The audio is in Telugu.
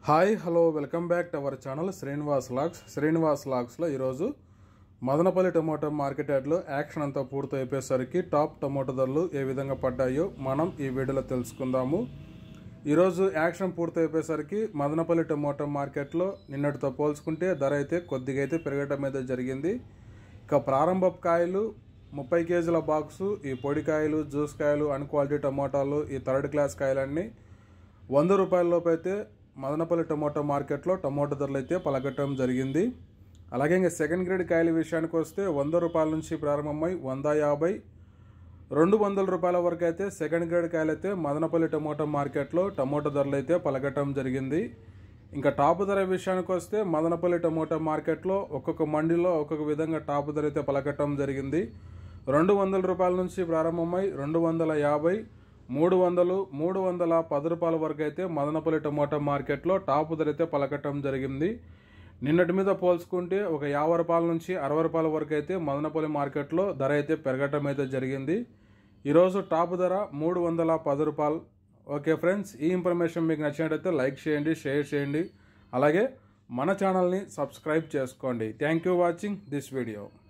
hi hello welcome back to our channel Srinivas logs Srinivas లాగ్స్లో ఈరోజు మదనపల్లి టమోటా మార్కెట్ యార్డ్లో యాక్షన్ అంతా పూర్తి అయిపోయేసరికి టాప్ టమోటా ధరలు ఏ విధంగా పడ్డాయో మనం ఈ వీడియోలో తెలుసుకుందాము ఈరోజు యాక్షన్ పూర్తి అయిపోయేసరికి మదనపల్లి టమోటా మార్కెట్లో నిన్నటితో పోల్చుకుంటే ధర అయితే కొద్దిగా అయితే పెరగడం అయితే జరిగింది ఇక ప్రారంభ కాయలు ముప్పై కేజీల బాక్సు ఈ పొడికాయలు జ్యూస్ కాయలు అన్ క్వాలిటీ టమోటాలు ఈ థర్డ్ క్లాస్ కాయలన్నీ వంద రూపాయల లోపు అయితే మదనపల్లి టమోటా మార్కెట్లో టమోటా ధరలు అయితే పలకటం జరిగింది అలాగే ఇంకా సెకండ్ గ్రేడ్ కాయల విషయానికి వస్తే వంద రూపాయల నుంచి ప్రారంభమై వంద యాభై రెండు వందల రూపాయల వరకు అయితే సెకండ్ గ్రేడ్ కాయలు అయితే మదనపల్లి టమోటా మార్కెట్లో టమోటా ధరలు అయితే పలకటం జరిగింది ఇంకా టాప్ ధర విషయానికి వస్తే మదనపల్లి టమోటా మార్కెట్లో ఒక్కొక్క మండిలో ఒక్కొక్క విధంగా టాప్ ధర అయితే పలకటం జరిగింది రెండు వందల రూపాయల నుంచి ప్రారంభమై రెండు వందల యాభై మూడు వందలు మూడు వందల పది రూపాయల వరకు అయితే మదనపల్లి టమోటా మార్కెట్లో టాప్ ధర అయితే పలకటం జరిగింది నిన్నటి మీద పోల్చుకుంటే ఒక యాభై రూపాయల నుంచి అరవై రూపాయల వరకు అయితే మదనపల్లి మార్కెట్లో ధర అయితే పెరగటం అయితే జరిగింది ఈరోజు టాప్ ధర మూడు వందల పది రూపాయలు ఓకే ఫ్రెండ్స్ ఈ ఇన్ఫర్మేషన్ మీకు నచ్చినట్టయితే లైక్ చేయండి షేర్ చేయండి అలాగే మన ఛానల్ని సబ్స్క్రైబ్ చేసుకోండి thank you watching this video